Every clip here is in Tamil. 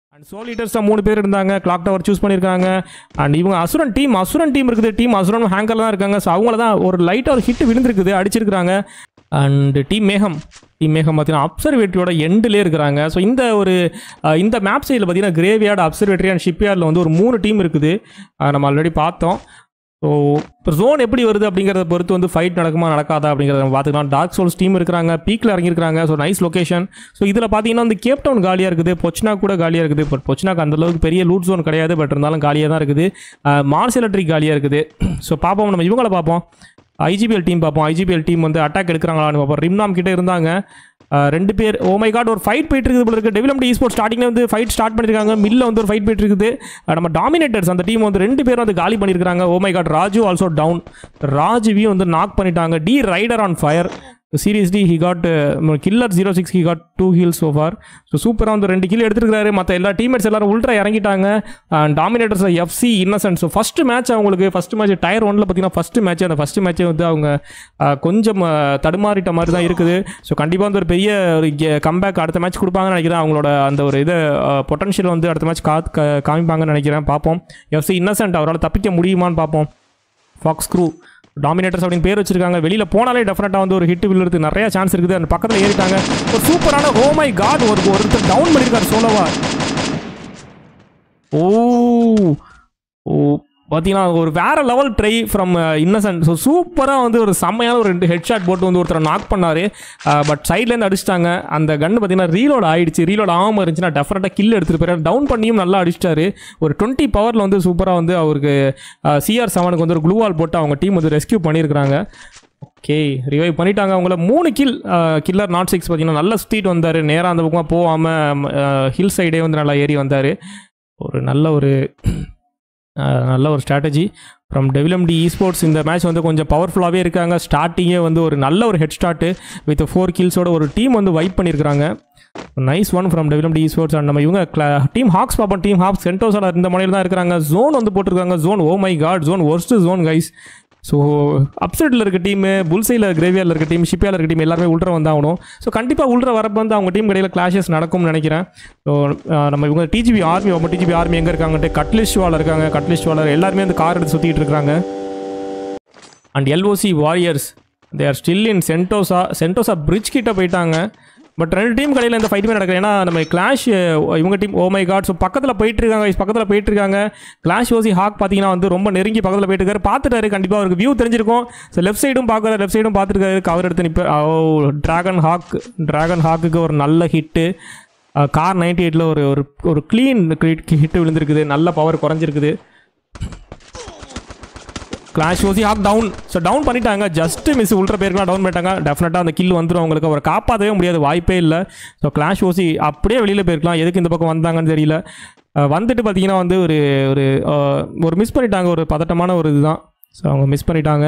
அண்ட் சோல் லீடர்ஸ் தான் மூணு பேர் இருந்தாங்க கிளாக் டவர் சூஸ் பண்ணியிருக்காங்க அண்ட் இவங்க அசுரன் டீம் அசுரன் டீம் இருக்குது டீம் அசுரன் ஹேங்கரில் தான் இருக்காங்க ஸோ அவங்கள தான் ஒரு லைட்டாக ஒரு ஹிட் விழுந்திருக்குது அடிச்சிருக்காங்க அண்ட் டீம் மேகம் டீம் மேகம் பார்த்தீங்கன்னா அப்சர்வேட்டரியோட எண்டிலே இருக்கிறாங்க ஸோ இந்த ஒரு அஹ், இந்த மேப் சைடில் பார்த்தீங்கன்னா கிரேவியார்டு அப்சர்வேட்டரி அண்ட் ஷிப்யார்டில் வந்து ஒரு மூணு டீம் இருக்குது அஹ், நம்ம ஆல்ரெடி பார்த்தோம் ஸோ இப்போ ஜோன் எப்படி வருது அப்படிங்கிறத பொறுத்து வந்து ஃபைட் நடக்குமா நடக்காதா அப்படிங்கிறத நம்ம பார்த்துக்கலாம் டார்க் சோல்ஸ் டீம் இருக்கிறாங்க பீக்கில் இறங்கியிருக்காங்க ஸோ நைஸ் லொகேஷன் ஸோ இதில் பார்த்தீங்கன்னா வந்து கேப் டவுன் காலியாக இருக்குது பொச்னா கூட காலியாக இருக்குது பட் பொச்னாக்கு அந்த அளவுக்கு பெரிய லூட் ஜோன் கிடையாது பட் இருந்தாலும் காலியாக தான் இருக்குது மார்செலட்ரி காலியாக இருக்குது ஸோ பார்ப்போம் நம்ம இவங்கள பார்ப்போம் ஐஜிபிஎல் டீம் பார்ப்போம் ஐஜிபிஎல் டீம் வந்து அட்டாக் எடுக்கிறாங்களான்னு பார்ப்போம் ரிம்னாம் கிட்ட இருந்தாங்க அஹ் ரெண்டு பேர் ஓ மை காட் ஒரு ஃபைட் போயிட்டு இருக்குது போல இருக்கு டெவலப்மெண்ட் ஈஸ்போர்ட் ஸ்டார்டிங்ல வந்து ஃபைட் ஸ்டார்ட் பண்ணிருக்காங்க மில்ல வந்து ஒரு ஃபைட் போயிட்டு இருக்குது அஹ் நம்ம டாமினேட்டர்ஸ் அந்த டீம் வந்து ரெண்டு பேரும் வந்து காலி பண்ணியிருக்காங்க oh my god Raju also down ராஜுவையும் வந்து நாக் பண்ணிட்டாங்க T rider on fire seriously he got killer zero six he got to heal so far so சூப்பராக வந்து ரெண்டு கில் எடுத்துருக்காரு மற்ற எல்லா டீம்மேட்ஸ் எல்லாரும் உள்ட்ரா இறங்கிட்டாங்க dominators FC innocent so first match அவங்களுக்கு ஃபஸ்ட்டு மேட்ச் டயர் ஒன்ல பார்த்தீங்கன்னா ஃபஸ்ட்டு மேட்ச் அந்த ஃபஸ்ட்டு மேட்ச்சே வந்து அவங்க அஹ், கொஞ்சம் அஹ், தடுமாறிட்ட மாதிரி தான் இருக்குது ஸோ கண்டிப்பாக வந்து ஒரு பெரிய ஒரு கம்பேக் அடுத்த மேட்ச் கொடுப்பாங்கன்னு நினைக்கிறேன் அவங்களோட அந்த ஒரு இது பொட்டன்ஷியல் வந்து அடுத்த மேட்ச் கா கா- காமிப்பாங்கன்னு நினைக்கிறேன் பார்ப்போம் எஃப்சி இன்னசென்ட் அவரால் தப்பிக்க முடியுமான்னு பார்ப்போம் ஃபாக்ஸ் க்ரூ டாமினேட்டர்ஸ் அப்படின்னு பேர் வச்சிருக்காங்க வெளியில் போனாலே டெஃபினட்டாக வந்து ஒரு ஹிட் விழுறதுக்கு நிறைய சான்ஸ் இருக்குது அந்த பக்கத்தில் ஏறிட்டாங்க ஒரு சூப்பரான ஓ மை காட் ஒரு ஒருத்தர் டவுன் பண்ணியிருக்காரு சோலோவா ஓ ஓ பார்த்தீங்கன்னா ஒரு வேற level try from innocent so சூப்பராக வந்து ஒரு செம்மையான ஒரு ரெண்டு ஹெட் ஷாட் போட்டு வந்து ஒருத்தரை நாக் பண்ணார் பட் சைட்லேருந்து அடிச்சிட்டாங்க அந்த கன் பார்த்தீங்கன்னா ரீலோட் ஆயிடுச்சு ரீலோட் ஆகாமல் இருந்துச்சுன்னா டெஃபினட்டாக கில் எடுத்துகிட்டு போயிரு டவுன் பண்ணியும் நல்லா அடிச்சிட்டாரு ஒரு டுவெண்ட்டி பவரில் வந்து சூப்பராக வந்து அவருக்கு சிஆர் செவனுக்கு வந்து ஒரு க்ளூவால் போட்டு அவங்க டீம் வந்து ரெஸ்கியூ பண்ணியிருக்கிறாங்க ஓகே ரிவைவ் பண்ணிட்டாங்க அவங்கள மூணு கில் கில்லர் நாட் சிக்ஸ் பார்த்தீங்கன்னா நல்லா சுற்றிட்டு வந்தார் நேராக அந்த பக்கமாக போகாமல் ஹில் சைடே வந்து நல்லா ஏறி வந்தார் ஒரு நல்ல ஒரு அஹ், நல்ல ஒரு ஸ்ட்ராட்டஜி ஃப்ரம் டெவலப்டி ஸ்போர்ட்ஸ் இந்த மேட்ச் வந்து கொஞ்சம் பவர்ஃபுல்லாகவே இருக்காங்க ஸ்டார்டிங்கே வந்து ஒரு நல்ல ஒரு ஹெட் ஸ்டார்ட்டு வித் ஃபோர் கில்ஸோட ஒரு டீம் வந்து வைப் பண்ணியிருக்காங்க நைஸ் ஒன் ஃப்ரம் டெவலப்டி ஸ்போர்ட்ஸ் அண்ட் நம்ம இவங்க டீம் ஹாக்ஸ் பார்ப்போம் டீம் ஹாக்ஸ் சென்டோஸால் இந்த முனையில் தான் இருக்கிறாங்க ஜோன் வந்து போட்டிருக்காங்க zone oh my god zone worst zone guys so அப்செட்டில் இருக்க டீமு புல்சையில் கிரேவியாரில் இருக்க டீம் ஷிப்பியால் இருக்க டீம் எல்லாருமே உள்ற வந்தாகணும் ஸோ கண்டிப்பாக உள்ற வரப்போ வந்து அவங்க டீம் இடையில கிளாஷஸ் நடக்கும்னு நினைக்கிறேன் ஸோ நம்ம இவங்க டிஜிபி ஆர்மி அவங்க டிஜிபி ஆர்மி எங்கே இருக்காங்கன்ட்டு கட்லிஸ்ட் வால் இருக்காங்க கட்லிஸ்ட் வாலர் எல்லாருமே அந்த கார் எடுத்து சுற்றிட்டு இருக்காங்க and LOC warriors they are still in Sentosa Sentosa bridge கிட்ட போயிட்டாங்க பட் ரெண்டு டீம் கடையில் இந்த ஃபைட்டுமே நடக்குது ஏன்னா நம்ம கிளாஷ் இவங்க team oh my god so பக்கத்தில் போயிட்டு இருக்காங்க பக்கத்தில் போயிட்டு இருக்காங்க கிளாஷ் ஓசி ஹாக் பார்த்தீங்கன்னா வந்து ரொம்ப நெருங்கி பக்கத்தில் போயிட்டு இருக்காரு பார்த்துட்டாரு கண்டிப்பாக அவருக்கு வியூ தெரிஞ்சிருக்கும் ஸோ லெஃப்ட் சைடும் பார்க்குறாரு லெஃப்ட் சைடும் பார்த்துருக்காரு கவர் எடுத்து நிற்ப ஓ டிராகன் ஹாக் டிராகன் ஹாக்குக்கு ஒரு நல்ல ஹிட்டு கார் நைன்டி எயிட்டில் ஒரு ஒரு ஒரு க்ளீன் ஹிட் விழுந்திருக்குது நல்ல பவர் குறைஞ்சிருக்குது clash OC hawk down so down பண்ணிட்டாங்க ஜஸ்ட் மிஸ் உள்ற பேருக்குலாம் டவுன் பண்ணிட்டாங்க டெஃபினட்டாக அந்த கில் வந்துடும் அவங்களுக்கு அவரை காப்பாற்றவே முடியாது வாய்ப்பே இல்லை ஸோ கிளாஷ் ஓசி அப்படியே வெளியில் போயிருக்கலாம் எதுக்கு இந்த பக்கம் வந்தாங்கன்னு தெரியல அஹ் வந்துட்டு பார்த்தீங்கன்னா வந்து ஒரு ஒரு அஹ், ஒரு மிஸ் பண்ணிட்டாங்க ஒரு பதட்டமான ஒரு இதுதான் ஸோ அவங்க மிஸ் பண்ணிட்டாங்க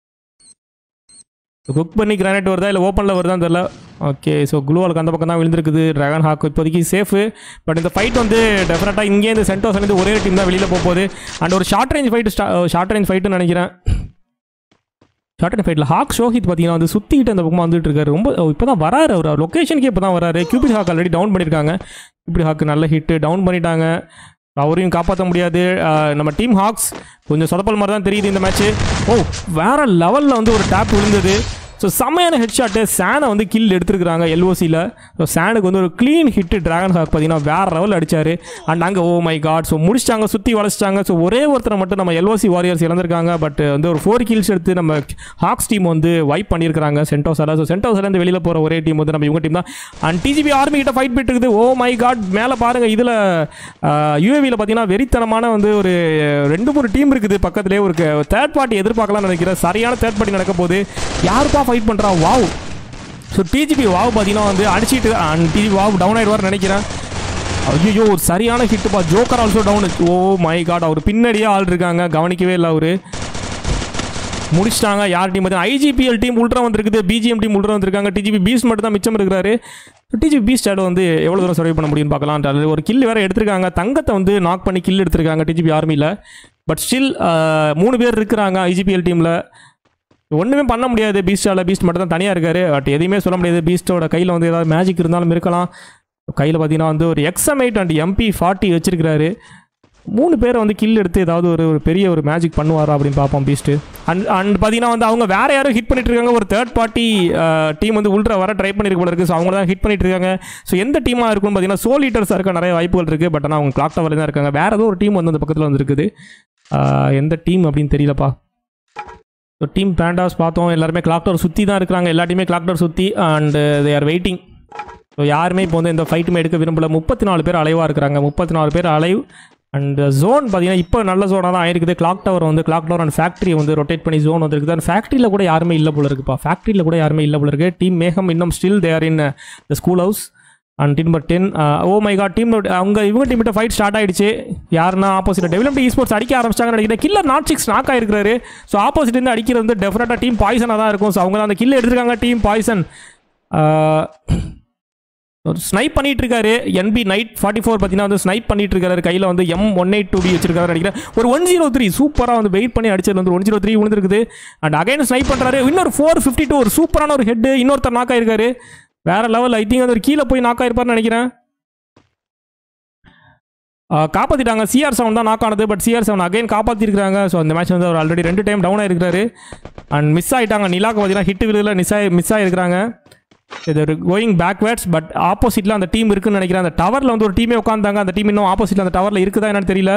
குக் பண்ணி கிரானைட் வருதா இல்லை ஓப்பனில் வருதான்னு தெரியல ஓகே ஸோ குளூவாலுக்கு அந்த பக்கம் தான் விழுந்திருக்குது ட்ராகன் ஹாக் இப்போதைக்கு சேஃபு பட் இந்த ஃபைட் வந்து டெஃபினட்டாக இங்கே இந்த சென்டோஸ்லேருந்து ஒரே டீம் தான் வெளியில் போக போகுது அண்ட் ஒரு short range fight short range ஃபைட்டுன்னு நினைக்கிறேன் ஷார்ட் ரேஞ்ச் ஃபைட்டில் ஹாக் ஷோஹித் பார்த்தீங்கன்னா வந்து சுற்றிக்கிட்டு அந்த பக்கமாக வந்துட்டு இருக்காரு ரொம்ப இப்போ தான் வராரு அவர் லொக்கேஷனுக்கே இப்போ தான் வராரு கியூபிட் ஹாக் ஆல்ரெடி டவுன் பண்ணியிருக்காங்க கியூபிட் ஹாக் நல்ல ஹிட்டு டவுன் பண்ணிட்டாங்க அவரையும் காப்பாற்ற முடியாது அஹ் நம்ம டீம் ஹாக்ஸ் கொஞ்சம் சொதப்பல் மாதிரி தான் தெரியுது இந்த மேட்ச்சு ஓ வேற லெவலில் வந்து ஒரு டேப் விழுந்தது ஸோ செம்மையான ஹெட் ஷாட்டு சேனை வந்து கில் எடுத்துருக்காங்க எல்ஓசியில் ஸோ சேனுக்கு வந்து ஒரு க்ளீன் ஹிட்டு டிராகன் ஹாக் பார்த்தீங்கன்னா வேற லெவல் அடிச்சாரு அண்ட் அங்கே ஓ மை காட் ஸோ முடிச்சிட்டாங்க சுற்றி வளைச்சிட்டாங்க ஸோ ஒரே ஒருத்தரை மட்டும் நம்ம எல்ஓசி வாரியர்ஸ் இழந்திருக்காங்க பட் வந்து ஒரு ஃபோர் கில்ஸ் எடுத்து நம்ம ஹாக்ஸ் டீம் வந்து வைப் பண்ணியிருக்காங்க சென்டோஸால ஸோ சென்டோஸ்லேருந்து வெளியில் போகிற ஒரே டீம் வந்து நம்ம இவங்க டீம் தான் அண்ட் டிஜிபி ஆர்மி கிட்ட ஃபைட் போயிட்டு இருக்குது ஓ மை காட் மேலே பாருங்கள் இதில் யூஏவியில் பார்த்தீங்கன்னா வெறித்தனமான வந்து ஒரு ரெண்டு மூணு டீம் இருக்குது பக்கத்துலேயே ஒரு தேர்ட் பார்ட்டி எதிர்பார்க்கலாம்னு நினைக்கிறேன் சரியான தேர்ட் பார்ட்டி நடக்க போகுது யாருப்பா ஃபைட் பண்ணுறா வாவ் ஸோ டிஜிபி வாவ் பார்த்தீங்கன்னா வந்து அடிச்சிட்டு அண்ட் டிஜிபி வாவ் டவுன் ஆயிடுவார்னு நினைக்கிறேன் ஐயோ ஒரு சரியான ஹிட்டுப்பா joker also down oh my god அவர் பின்னாடியே ஆள் இருக்காங்க கவனிக்கவே இல்லை அவரு முடிச்சிட்டாங்க யார் டீம் பார்த்தா ஐஜிபிஎல் டீம் உள்ட்ரா வந்திருக்குது பிஜிஎம் டீம் உள்ட்ரா வந்திருக்காங்க டிஜிபி பீஸ் மட்டும் தான் மிச்சம் இருக்கிறாரு டிஜிபி பீஸ் ஸ்டாட் வந்து எவ்வளோ தூரம் சர்வை பண்ண முடியும்னு பார்க்கலாம் அதுல ஒரு கில் வேற எடுத்திருக்காங்க தங்கத்தை வந்து நாக் பண்ணி கில் எடுத்திருக்காங்க டிஜிபி ஆர்மியில் பட் ஸ்டில் மூணு பேர் இருக்கிறாங்க ஐஜிபிஎல் டீமில் ஒன்றுமே பண்ண முடியாது பீஸ்டால பீஸ்ட் மட்டும் தான் தனியாக இருக்காரு பட் எதையுமே சொல்ல முடியாது பீஸ்டோட கையில் வந்து ஏதாவது மேஜிக் இருந்தாலும் இருக்கலாம் கையில் பார்த்தீங்கன்னா வந்து ஒரு எக்ஸமைட் அண்ட் எம்பி ஃபார்ட்டி வச்சிருக்கிறாரு மூணு பேரை வந்து கில் எடுத்து ஏதாவது ஒரு ஒரு பெரிய ஒரு மேஜிக் பண்ணுவாரா அப்படின்னு பார்ப்போம் பீஸ்ட்டு அண்ட் அண்ட் பார்த்தீங்கன்னா வந்து அவங்க வேற யாரும் ஹிட் பண்ணிட்டு இருக்காங்க ஒரு தேர்ட் பார்ட்டி டீம் வந்து உள்ட்ரா வர ட்ரை பண்ணிருக்க போல இருக்குது ஸோ அவங்க தான் ஹிட் பண்ணிட்டு இருக்காங்க ஸோ எந்த டீமாக இருக்கும்னு பார்த்தீங்கன்னா சோல் லீட்டர்ஸாக இருக்க நிறைய வாய்ப்புகள் இருக்குது பட் ஆனால் அவங்க கிளாக் டவர் தான் இருக்காங்க வேற ஏதோ ஒரு டீம் வந்து அந்த பக்கத்தில் வந்து இருக்குது ஆஹ் எந்த டீம் அப்படின்னு தெரியலப்பா ஸோ டீம் பேண்டாஸ் பார்த்தோம் எல்லாருமே கிளாக் டவர் சுற்றி தான் இருக்கிறாங்க எல்லா டீமே கிளாக் டவர் சுற்றி and they are waiting so யாருமே இப்போ வந்து இந்த ஃபைட்டுமே எடுக்க விரும்பல முப்பத்தி நாலு பேர் அலைவாக இருக்கிறாங்க முப்பத்தி நாலு பேர் அலைவ் அண்ட் ஜோன் பார்த்தீங்கன்னா இப்போ நல்ல ஜோனாக தான் ஆயிருக்குது கிளாக் டவர் வந்து கிளாக் டவர் அண்ட் ஃபேக்ட்ரி வந்து ரொட்டேட் பண்ணி ஜோன் வந்துருக்குது அந்த ஃபேக்ட்ரியில் கூட யாருமே இல்லை போல இருக்குப்பா ஃபேக்ட்ரியில் கூட யாருமே இல்லை போல இருக்கு டீம் மேகம் இன்னும் still there in the school house and team number ten oh my god team அவங்க இவங்க டீம் கிட்ட ஃபைட் ஸ்டார்ட் ஆயிடுச்சு யாருன்னா ஆப்போசிட் டெவலப்மெண்ட் ஈ ஸ்போர்ட்ஸ் அடிக்க ஆரம்பிச்சாங்கன்னு நினைக்கிறேன் கில்லர் நாட் சிக்ஸ் நாக் ஆயிருக்காரு ஸோ ஆப்போசிட் இருந்து அடிக்கிறது வந்து டெஃபினட்டாக டீம் பாய்சனாக தான் இருக்கும் ஸோ அவங்க தான் அந்த கில் எடுத்திருக்காங்க டீம் பாய்சன் ஒரு ஸ்னைப் பண்ணிட்டு இருக்காரு என்பி நைட் ஃபார்ட்டி ஃபோர் பார்த்தீங்கன்னா வந்து ஸ்னைப் பண்ணிட்டு இருக்காரு கையில் வந்து M one eight two B வச்சிருக்காரு நினைக்கிறேன் ஒரு ஒன் ஜீரோ த்ரீ சூப்பராக வந்து வெயிட் பண்ணி அடிச்சது வந்து ஒன் ஜீரோ த்ரீ விழுந்துருக்குது அண்ட் அகைன் ஸ்னைப் பண்ணுறாரு இன்னொரு ஃபோர் ஃபிஃப்டி டூ ஒரு சூப்பரான ஒரு ஹெட் இன்னொருத்தர் நாக் ஆயிருக்காரு வேற லெவல் ஐ திங்க் அது ஒரு கீழே போய் நாக் ஆயிருப்பார்னு நினைக்கிறேன் ஆஹ் காப்பாத்திட்டாங்க சிஆர் செவன் தான் நாக் ஆனது பட் சிஆர் செவன் அகைன் காப்பாற்றிருக்காங்க ஸோ அந்த மேட்ச் வந்து அவர் ஆல்ரெடி ரெண்டு டைம் டவுன் ஆயிருக்காரு அண்ட் மிஸ் ஆயிட்டாங்க நிலாக்கு பார்த்தீங்கன்னா ஹிட் விழுதில் மிஸ் ஆகி மிஸ் ஆயிருக்காங்க இது ஒரு கோயிங் பேக்வேர்ட்ஸ் பட் ஆப்போசிட்டில் அந்த டீம் இருக்குன்னு நினைக்கிறேன் அந்த டவரில் வந்து ஒரு டீமே உட்காந்தாங்க அந்த டீம் இன்னும் ஆப்போசிட்டில் அந்த டவரில் இருக்குதா என்னன்னு தெரியல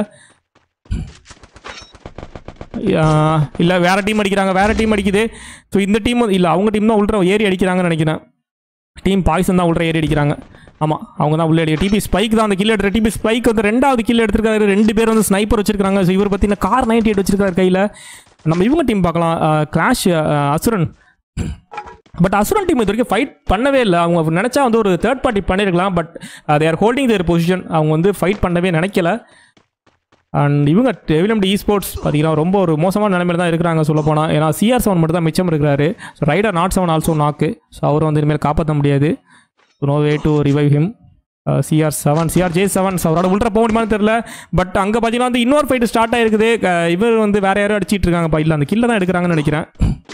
இல்லை வேற டீம் அடிக்கிறாங்க வேற டீம் அடிக்குது ஸோ இந்த டீம் இல்லை அவங்க டீம் தான் உள்ள ஏறி அடிக்கிறாங்கன்னு நினைக்கிறேன் டீம் பாய்சன் தான் உள்ள ஏறி அடிக்கிறாங்க ஆமாம் அவங்க தான் உள்ள அடி டிபி ஸ்பைக் தான் அந்த கில் எடுத்து டிபி ஸ்பைக் வந்து ரெண்டாவது கில் எடுத்திருக்காரு ரெண்டு பேர் வந்து ஸ்னைப்பர் வச்சிருக்காங்க ஸோ இவர் பார்த்தீங்கன்னா கார் நைன்டி எயிட் வச்சிருக்காரு கையில் நம்ம இவங்க டீம் பார்க்கலாம் கிளாஷ் அசுரன் பட் அசுரன் டீம் இது வரைக்கும் ஃபைட் பண்ணவே இல்லை அவங்க நினச்சா வந்து ஒரு தேர்ட் பார்ட்டி பண்ணியிருக்கலாம் but they are holding their position அவங்க வந்து ஃபைட் பண்ணவே நினைக்கல அண்ட் இவங்க டெவிலம்டி இ ஸ்போர்ட்ஸ் பார்த்தீங்கன்னா ரொம்ப ஒரு மோசமான நிலைமையில தான் இருக்கிறாங்க சொல்ல போனால் ஏன்னா சிஆர் செவன் மட்டும் தான் மிச்சம் இருக்கிறாரு so rider not seven also knock so அவரை வந்து இனிமேல் காப்பாற்ற முடியாது no way to revive him CR seven CR J seven அவரோட உள்ள போக முடியுமான்னு தெரியல பட் அங்கே பார்த்தீங்கன்னா வந்து இன்னொரு ஃபைட் ஸ்டார்ட் ஆயிருக்குது அஹ் இவர் வந்து வேற யாரும் அடிச்சிட்டு இருக்காங்கப்பா இல்லை அந்த கில்ல தான் எடுக்கிறாங்கன்னு நினைக்கிறேன்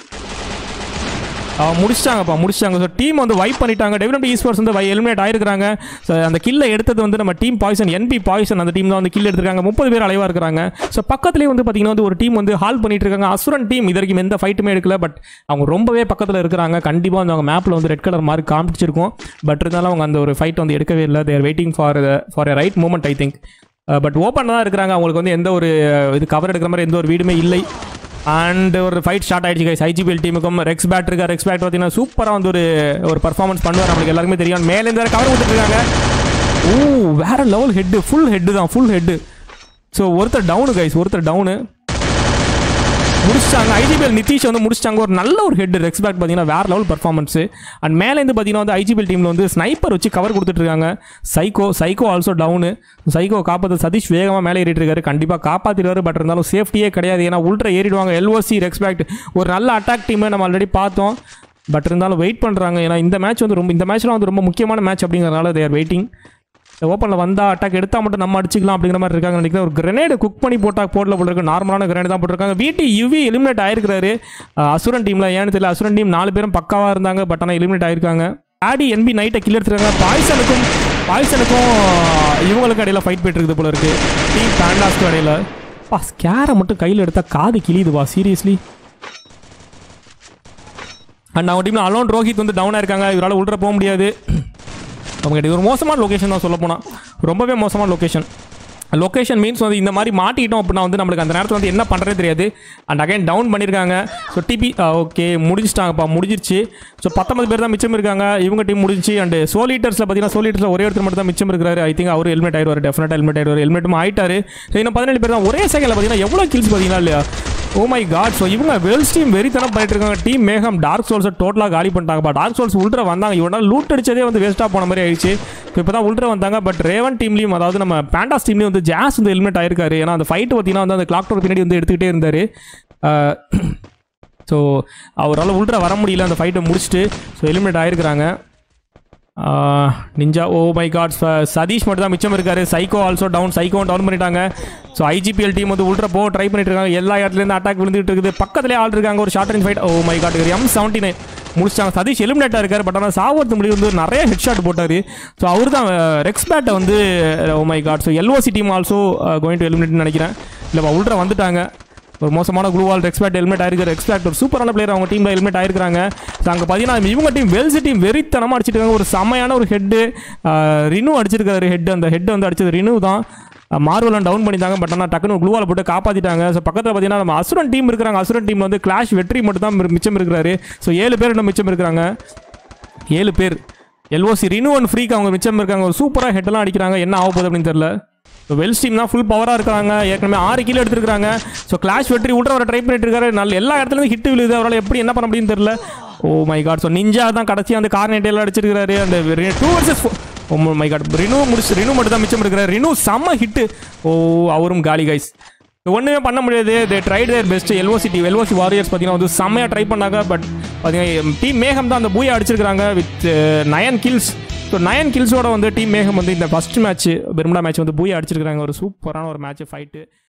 அவன் முடிச்சிட்டாங்கப்பா முடிச்சிட்டாங்க ஸோ டீம் வந்து வைப் பண்ணிட்டாங்க டெவலப்மெண்ட் ஈஸ்போர்ட்ஸ் வந்து எலிமினேட் ஆயிருக்காங்க ஸோ அந்த கில்லை எடுத்தது வந்து நம்ம டீம் பாய்சன் என்பி பாய்சன் அந்த டீம் தான் வந்து கில் எடுத்திருக்காங்க முப்பது பேர் அலைவாக இருக்கிறாங்க ஸோ பக்கத்துலேயே வந்து பார்த்தீங்கன்னா வந்து ஒரு டீம் வந்து ஹால் பண்ணிட்டு இருக்காங்க அசுரன் டீம் இது வரைக்கும் எந்த ஃபைட்டுமே எடுக்கல பட் அவங்க ரொம்பவே பக்கத்தில் இருக்கிறாங்க கண்டிப்பாக வந்து அவங்க மேப்பில் வந்து ரெட் கலர் மாதிரி காமிச்சிருக்கும் பட் இருந்தாலும் அவங்க அந்த ஒரு ஃபைட் வந்து எடுக்கவே இல்லை they're waiting for for a right moment I think but open தான் இருக்கிறாங்க அவங்களுக்கு வந்து எந்த ஒரு இது கவர் எடுக்கிற மாதிரி எந்த ஒரு வீடுமே இல்லை அண்ட் ஒரு ஃபைட் ஸ்டார்ட் ஆயிடுச்சு கைஸ் ஐஜிபிஎல் டீமுக்கும் ரெக்ஸ் பேட் இருக்கா ரெக்ஸ் பேட் பார்த்தீங்கன்னா சூப்பராக வந்து ஒரு ஒரு பர்ஃபார்மன்ஸ் பண்ணுவார் நம்மளுக்கு எல்லாருக்குமே தெரியும் மேலேருந்து வேறு கவர் கொடுத்துருக்காங்க ஓ வேற லெவல் ஹெட்டு ஃபுல் ஹெட்டு தான் ஃபுல் ஹெட்டு ஸோ ஒருத்தர் டவுனு கைஸ் ஒருத்தர் டவுனு முடிச்சிட்டாங்க ஐஜிபிஎல் நிதிஷ் வந்து முடிச்சிட்டாங்க ஒரு நல்ல ஒரு ஹெட் ரெக்ஸ்பேக்ட் பார்த்தீங்கன்னா வேற லெவல் பர்ஃபார்மன்ஸ் அண்ட் மேலேருந்து பார்த்தீங்கன்னா வந்து ஐஜிபிஎல் டீமில் வந்து ஸ்னைப்பர் வச்சு கவர் கொடுத்துட்டு இருக்காங்க psycho psycho also down psycho காப்பாற்ற சதீஷ் வேகமாக மேலே ஏறிட்டு இருக்காரு கண்டிப்பாக காப்பாற்றிடுவார் பட் இருந்தாலும் சேஃப்டியே கிடையாது ஏன்னா உள்ட்ரா ஏறிடுவாங்க எல்ஓசி ரெக்ஸ்பேக்ட் ஒரு நல்ல அட்டாக் டீமை நம்ம ஆல்ரெடி பார்த்தோம் பட் இருந்தாலும் வெயிட் பண்ணுறாங்க ஏன்னா இந்த மேட்ச் வந்து ரொம்ப இந்த மேட்ச்லாம் வந்து ரொம்ப முக்கியமான மேட்ச் அப்படிங்கிறனால தேர் வெயிட்டிங் ஓப்பனில் வந்தால் அட்டாக் எடுத்தால் மட்டும் நம்ம அடிச்சிக்கலாம் அப்படிங்கிற மாதிரி இருக்காங்க நினைக்கிறேன் ஒரு கிரனேடு குக் பண்ணி போட்டால் போடல போல இருக்கு நார்மலான கிரனேட் தான் போட்டிருக்காங்க வீட்டு யுவி எலிமினேட் ஆயிருக்காரு அஹ் அசுரன் டீமில் ஏன்னு தெரியல அசுரன் டீம் நாலு பேரும் பக்காவாக இருந்தாங்க பட் ஆனால் எலிமினேட் ஆயிருக்காங்க ஆடி என்பி நைட்டை கில் எடுத்துருக்காங்க பாய்சனுக்கும் பாய்சனுக்கும் இவங்களுக்கு இடையில ஃபைட் போயிட்டு இருக்குது போல இருக்கு டீம் பேண்டாஸ்க்கு இடையில பா ஸ்கேரை மட்டும் கையில் எடுத்தால் காது கிளியுதுப்பா சீரியஸ்லி அண்ட் அவங்க டீமில் அலோன் ரோஹித் வந்து டவுனாக இருக்காங்க இவரால் உள்ள போக முடியாது அவங்க இது ஒரு மோசமான லொக்கேஷன் தான் சொல்ல போனால் ரொம்பவே மோசமான லொக்கேஷன் லொக்கேஷன் மீன்ஸ் வந்து இந்த மாதிரி மாட்டிக்கிட்டோம் அப்படின்னா வந்து நம்மளுக்கு அந்த நேரத்தில் வந்து என்ன பண்ணுறதே தெரியாது அண்ட் அகைன் டவுன் பண்ணியிருக்காங்க ஸோ டிபி ஓகே முடிச்சிட்டாங்கப்பா முடிஞ்சிருச்சு ஸோ பத்தொன்பது பேர் தான் மிச்சம் இருக்காங்க இவங்க டீம் முடிஞ்சிச்சு அண்ட் சோலிட்டர்ஸில் பார்த்தீங்கன்னா சோலிட்டர்ஸில் ஒரே ஒருத்தர் மட்டும் தான் மிச்சம் இருக்கிறாரு ஐ திங்க் அவர் ஹெல்மெட் ஆயிடுவார் டெஃபினட்டாக ஹெல்மெட் ஆயிடுவார் ஹெல்மெட்டும் ஆயிட்டாரு ஸோ இன்னும் பதினேழு பேர் தான் ஒரே செகண்டில் பார்த்தீங்கன்னா எவ்வளோ கில்ஸ் பார்த்தீங்கன்னா இல்லையா ஓ மை காட் ஸோ இவங்க வெல்ஸ் டீம் வெறித்தனம் பண்ணிட்டு இருக்காங்க டீம் மேகம் டார்க் சோல்ஸை டோட்டலாக காலி பண்ணிட்டாங்கப்பா டார்க் சோல்ஸ் உள்ட்ர வந்தாங்க இவனால் லூட் அடிச்சதே வந்து வேஸ்ட்டாக போன மாதிரி ஆயிடுச்சு இப்போ தான் உள்ட்ர வந்தாங்க பட் ரேவன் டீம்லையும் அதாவது நம்ம பேண்டாஸ் டீம்லையும் வந்து ஜாஸ் வந்து ஹெல்மெட் ஆயிருக்காரு ஏன்னா அந்த ஃபைட் பார்த்தீங்கன்னா வந்து அந்த கிளாக் டவர் பின்னாடி வந்து எடுத்துக்கிட்டே இருந்தார் ஸோ அவரால் உள்ட்ர வர முடியல அந்த ஃபைட்டை முடிச்சுட்டு ஸோ எலிமினேட் ஆயிருக்கிறாங்க ninja oh my god Sathish மட்டும் தான் மிச்சம் இருக்காரு psycho also down psycho down பண்ணிட்டாங்க ஸோ ஐஜிபிஎல் டீம் வந்து உள்ற போ ட்ரை பண்ணிட்டு இருக்காங்க எல்லா இடத்துலேருந்து அட்டாக் விழுந்துட்டு இருக்குது பக்கத்துலேயே ஆள் இருக்காங்க ஒரு short range fight oh my god M seventy nine முடிச்சிட்டாங்க சதீஷ் எலிமினேட்டாக இருக்காரு பட் ஆனால் சாவத்து முடிவு வந்து நிறைய ஹெட் ஷாட் போட்டார் ஸோ அவர் தான் ரெக்ஸ் பேட்டை வந்து oh my god so LOC team also going to எலிமினேட்னு நினைக்கிறேன் இல்லைப்பா உள்ற வந்துட்டாங்க ஒரு மோசமான குளூவால் எக்ஸ்பேக்ட் ஹெல்மெட் ஆயிருக்காரு எக்ஸ்பேக்ட் ஒரு சூப்பரான பிளேயர் அவங்க டீமில் ஹெல்மெட் ஆயிருக்காங்க ஸோ அங்கே பார்த்தீங்கன்னா இவங்க டீம் வெல்ஸ் டீம் வெறித்தனமாக அடிச்சிட்டு இருக்காங்க ஒரு செமையான ஒரு ஹெட்டு ரினு அடிச்சிருக்காரு ஹெட் அந்த ஹெட் வந்து அடிச்சது ரினு தான் மார்வலம் டவுன் பண்ணிட்டாங்க பட் ஆனால் டக்குனு குளூவால் போட்டு காப்பாற்றிட்டாங்க ஸோ பக்கத்தில் பார்த்தீங்கன்னா நம்ம அசுரன் டீம் இருக்கிறாங்க அசுரன் டீம் வந்து கிளாஷ் வெற்றி மட்டும் தான் மிச்சம் மிச்சம் இருக்கிறாரு ஸோ ஏழு பேர் இன்னும் மிச்சம் இருக்கிறாங்க ஏழு பேர் எல்ஓசி ரினு அண்ட் ஃப்ரீக்கு அவங்க மிச்சம் இருக்காங்க ஒரு சூப்பராக ஹெட்டெல்லாம் அடிக்கிறாங்க என்ன ஆக போகுது அப்படின்னு தெரியல ஸோ வெல்ஸ் டீம் தான் ஃபுல் பவராக இருக்காங்க ஏற்கனவே ஆறு கிலோ எடுத்திருக்காங்க ஸோ கிளாஷ் வெற்றி உள்ள வர ட்ரை பண்ணிட்டு இருக்காரு நல்ல எல்லா இடத்துலையும் ஹிட் விழுது அவரால் எப்படி என்ன பண்ண முடியும்னு தெரியல oh my god so ninja தான் கடைசி அந்த கார்னேட்டில் அடிச்சிருக்காரு அந்த two versus oh my god ரினு முடிச்சு ரினு மட்டும் தான் மிச்சம் இருக்கிறார் ரினு செம்ம ஹிட்டு ஓ அவரும் காலி கைஸ் ஒன்றுமே பண்ண முடியாது they tried their best LOC team LOC warriors பார்த்தீங்கன்னா வந்து செம்மையாக ட்ரை பண்ணாங்க பட் பார்த்தீங்கன்னா டீம் மேகம் தான் அந்த பூயா அடிச்சிருக்காங்க with nine kills so nine கில்ஸோட வந்து டீம் மேகம் வந்து இந்த ஃபஸ்ட் மேட்ச் பெர்முடா மேட்ச் வந்து பூயா அடிச்சிருக்காங்க ஒரு சூப்பரான ஒரு மேட்ச் ஃபைட்டு